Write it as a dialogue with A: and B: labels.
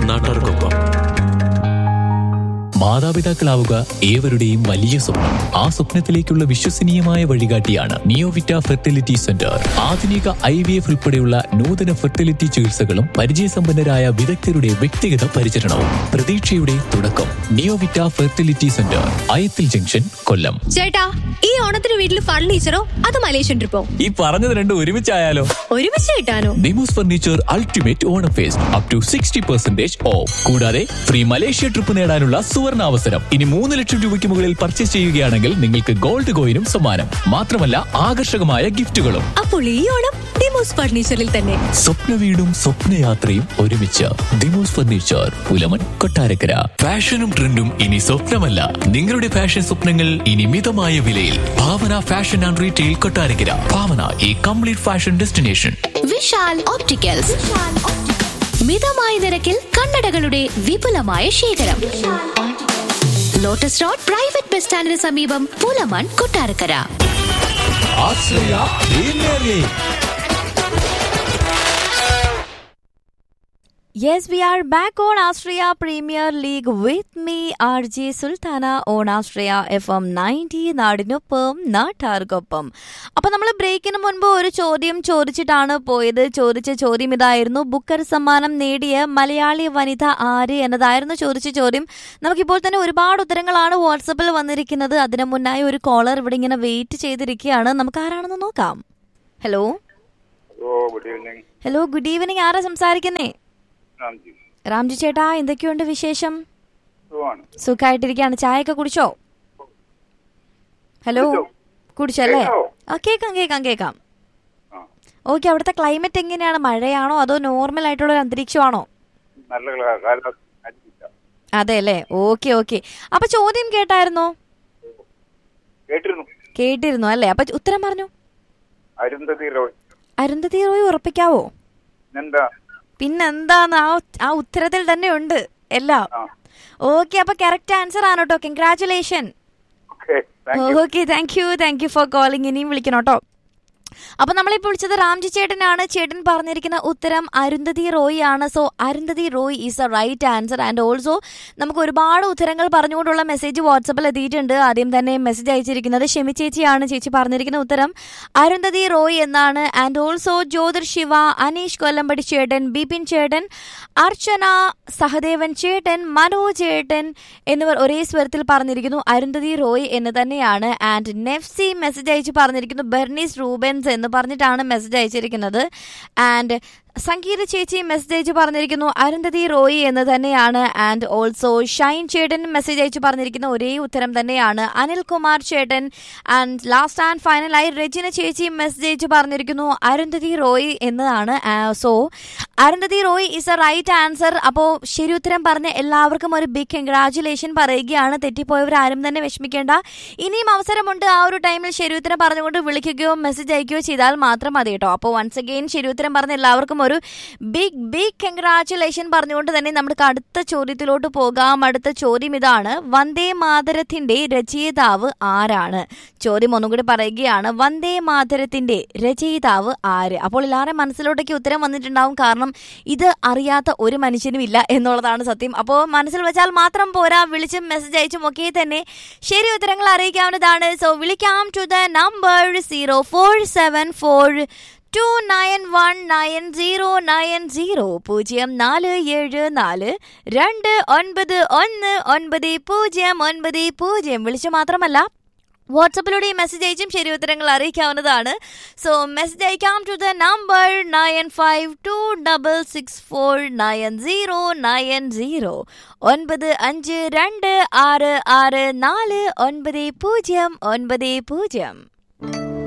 A: നാട്ടുകാർക്കൊപ്പം
B: മാതാപിതാക്കളാവുക ഏവരുടെയും വലിയ സ്വപ്നം ആ സ്വപ്നത്തിലേക്കുള്ള വിശ്വസനീയമായ വഴികാട്ടിയാണ് നിയോവിറ്റ ഫെർട്ടിലിറ്റി സെന്റർ ആധുനിക ഐ വി എഫ് ഉൾപ്പെടെയുള്ള നൂതന ഫെർട്ടിലിറ്റി ചികിത്സകളും പരിചയസമ്പന്നരായ വിദഗ്ധരുടെ വ്യക്തിഗത പരിചരണവും പ്രതീക്ഷയുടെ തുടക്കം Neovita fertility centre Ayathil junction Kollam
C: ചേട്ടാ ഈ ഓണത്തിന് വീട്ടിൽ ഫർണിച്ചറോ അത് മലേഷ്യൻ ട്രിപ്പോ
B: ഈ പറഞ്ഞത് രണ്ടും ഒരുമിച്ചായാലോ
C: ഒരുമിച്ച് കിട്ടാനോ
B: Nimos furniture ultimate Onam fest up to sixty percentage off കൂടാതെ ഫ്രീ മലേഷ്യ ട്രിപ്പ് നേടാനുള്ള സുവർണ അവസരം ഇനി മൂന്ന് ലക്ഷം രൂപയ്ക്ക് മുകളിൽ പർച്ചേസ് ചെയ്യുകയാണെങ്കിൽ നിങ്ങൾക്ക് ഗോൾഡ് കോയിനും സമ്മാനം മാത്രമല്ല ആകർഷകമായ ഗിഫ്റ്റുകളും
C: അപ്പോൾ ഈ ഓണം ഡിമോസ് ഫർണിച്ചറിൽ തന്നെ
B: സ്വപ്ന വീടും സ്വപ്നയാത്രയും ഒരുമിച്ച് ദിമോസ് ഫർണിച്ചർ പുലമൻ കൊട്ടാരക്കര ഫാഷനും ട്രെൻഡും ഇനി സ്വപ്നമല്ല നിങ്ങളുടെ ഫാഷൻ സ്വപ്നങ്ങൾ ഇനി മിതമായ വിലയിൽ Bhavana fashion and retail Kottarakkara Bhavana ഈ complete fashion destination
D: Vishal opticals മിതമായ നിരക്കിൽ കണ്ണടകളുടെ വിപുലമായ ശേഖരം ലോട്ടസ് റോഡ് പ്രൈവറ്റ് ബസ് സ്റ്റാൻഡിന് സമീപം Pulamon Kottarakkara
E: Yes, we are back on Austria Premier League with me, RJ Sultana on Austria FM 90 നാടിനൊപ്പം നാട്ടാർക്കൊപ്പം അപ്പൊ നമ്മൾ ബ്രേക്കിന് മുൻപ് ഒരു ചോദ്യം ചോദിച്ചിട്ടാണ് പോയത് ചോദിച്ച ചോദ്യം ഇതായിരുന്നു ബുക്കർ സമ്മാനം നേടിയ മലയാളി വനിത ആര് എന്നതായിരുന്നു ചോദിച്ച ചോദ്യം നമുക്കിപ്പോൾ തന്നെ ഒരുപാട് ഉത്തരങ്ങളാണ് വാട്സപ്പിൽ വന്നിരിക്കുന്നത് അതിനു മുന്നായി ഒരു കോളർ ഇവിടെ ഇങ്ങനെ വെയിറ്റ് ചെയ്തിരിക്കുകയാണ് നമുക്ക് ആരാണെന്ന് നോക്കാം hello
F: oh good evening
E: hello good evening ആരാ സംസാരിക്കുന്നേ
F: രാംജി
E: രാംജി ചേട്ടാ എന്തൊക്കെയുണ്ട് വിശേഷം
F: സുഖമാണ്
E: സുഖമായിട്ടിരിക്കുകയാണ് ചായയൊക്കെ കുടിച്ചോ ഹലോ
F: കുടിച്ചോ?
E: കുടിച്ചല്ലേ
F: കേൾക്കാവോ?
E: ആ കേക്കാം കേക്കാം കേക്കാം
F: ആ
E: ഓക്കെ അവിടുത്തെ ക്ലൈമറ്റ് എങ്ങനെയാണ് മഴയാണോ അതോ നോർമൽ ആയിട്ടുള്ള ഒരു അന്തരീക്ഷമാണോ
F: നല്ല കാ- കാലാവസ്ഥ അടിയില്ല.
E: അതെ അല്ലേ ഓക്കെ ഓക്കെ അപ്പൊ ചോദ്യം കേട്ടായിരുന്നോ
F: കേട്ടിരുന്നു
E: കേട്ടിരുന്നു അല്ലേ അപ്പൊ ഉത്തരം പറഞ്ഞു
F: അരുന്ധതി റോയ്
E: അരുന്ധതി റോയ് ഉറപ്പിക്കാവോ
F: എന്താ
E: പിന്നെന്താന്ന് ആ ഉ- ആ ഉത്തരത്തിൽ തന്നെ ഉണ്ട് എല്ലാം
F: ആ
E: ഓക്കെ അപ്പൊ കറക്റ്റ് ആൻസർ ആണ് കേട്ടോ congratulation
F: okay thank you
E: okay thank you thank you for calling ഇനിയും വിളിക്കണം കേട്ടോ അപ്പൊ നമ്മളിപ്പോൾ വിളിച്ചത് രാംജി ചേട്ടനാണ് ചേട്ടൻ പറഞ്ഞിരിക്കുന്ന ഉത്തരം അരുന്ധതി റോയ് ആണ് so Arundhati Roy is a right answer and also നമുക്ക് ഒരുപാട് ഉത്തരങ്ങൾ പറഞ്ഞുകൊണ്ടുള്ള മെസ്സേജ് വാട്സപ്പിൽ എത്തിയിട്ടുണ്ട് ആദ്യം തന്നെ മെസ്സേജ് അയച്ചിരിക്കുന്നത് ഷെമി ചേച്ചിയാണ് ചേച്ചി പറഞ്ഞിരിക്കുന്ന ഉത്തരം അരുന്ധതി റോയ് എന്നാണ് ആൻഡ് ഓൾസോ ജ്യോതിർ ശിവ അനീഷ് കൊല്ലമ്പടി ചേട്ടൻ ബിപിൻ ചേട്ടൻ അർച്ചന സഹദേവൻ ചേട്ടൻ മനോ ചേട്ടൻ എന്നിവർ ഒരേ സ്വരത്തിൽ പറഞ്ഞിരിക്കുന്നു അരുന്ധതി റോയ് എന്ന് തന്നെയാണ് ആൻഡ് നെഫ്സി മെസ്സേജ് അയച്ച് പറഞ്ഞിരിക്കുന്നു ബെർണീസ് റൂബൻസ് എന്ന് പറഞ്ഞിട്ടാണ് മെസ്സേജ് അയച്ചിരിക്കുന്നത് ആൻഡ് സംഗീത ചേച്ചി മെസ്സേജ് അയച്ച് പറഞ്ഞിരിക്കുന്നു അരുന്ധതി റോയി എന്ന് തന്നെയാണ് ആൻഡ് ഓൾസോ ഷൈൻ ചേട്ടൻ മെസ്സേജ് അയച്ച് പറഞ്ഞിരിക്കുന്ന ഒരേ ഉത്തരം തന്നെയാണ് അനിൽ കുമാർ ചേട്ടൻ ആൻഡ് ലാസ്റ്റ് ആൻഡ് ഫൈനലായി രജിന ചേച്ചി മെസ്സേജ് അയച്ച് പറഞ്ഞിരിക്കുന്നു അരുന്ധതി റോയ് എന്നതാണ് so Arundhati Roy is a right answer അപ്പോൾ ശരി ഉത്തരം പറഞ്ഞ എല്ലാവർക്കും ഒരു ബിഗ് കൺഗ്രാറ്റുലേഷൻ പറയുകയാണ് തെറ്റിപ്പോയവർ ആരും തന്നെ വിഷമിക്കേണ്ട ഇനിയും അവസരമുണ്ട് ആ ഒരു ടൈമിൽ ശരി ഉത്തരം പറഞ്ഞുകൊണ്ട് വിളിക്കുകയോ മെസ്സേജ് അയക്കുകയോ ചെയ്താൽ മാത്രം മതി കേട്ടോ അപ്പോൾ വൺസ് അഗെയിൻ ശരി ഉത്തരം പറഞ്ഞ എല്ലാവർക്കും ഒരു ബിഗ് ബിഗ് കൺഗ്രാറ്റുലേഷൻ പറഞ്ഞുകൊണ്ട് തന്നെ നമുക്ക് അടുത്ത ചോദ്യത്തിലോട്ട് പോകാം അടുത്ത ചോദ്യം ഇതാണ് വന്ദേ മാതരത്തിന്റെ രചയിതാവ് ആരാണ് ചോദ്യം ഒന്നും കൂടി പറയുകയാണ് വന്ദേ മാതരത്തിന്റെ രചയിതാവ് ആര് അപ്പോൾ എല്ലാവരും മനസ്സിലോട്ടേക്ക് ഉത്തരം വന്നിട്ടുണ്ടാവും കാരണം ഇത് അറിയാത്ത ഒരു മനുഷ്യനും ഇല്ല എന്നുള്ളതാണ് സത്യം അപ്പോൾ മനസ്സിൽ വെച്ചാൽ മാത്രം പോരാ വിളിച്ചും മെസ്സേജ് അയച്ചും ഒക്കെ തന്നെ ശരി ഉത്തരങ്ങൾ അറിയിക്കാവുന്നതാണ് സോ വിളിക്കാം to the number zero four seven four two nine one nine zero nine zero പൂജ്യം നാല് ഏഴ് നാല് രണ്ട് ഒൻപത് ഒന്ന് ഒൻപത് പൂജ്യം ഒൻപത് പൂജ്യം വിളിച്ചു മാത്രമല്ല വാട്സപ്പിലൂടെ മെസ്സേജ് അയച്ചും ശരി ഉത്തരങ്ങൾ അറിയിക്കാവുന്നതാണ് സോ മെസ്സേജ് അയക്കാം to the number nine five two double six four nine zero nine zero ഒൻപത് അഞ്ച് രണ്ട് ആറ് ആറ് നാല് ഒൻപത് പൂജ്യം ഒൻപത് പൂജ്യം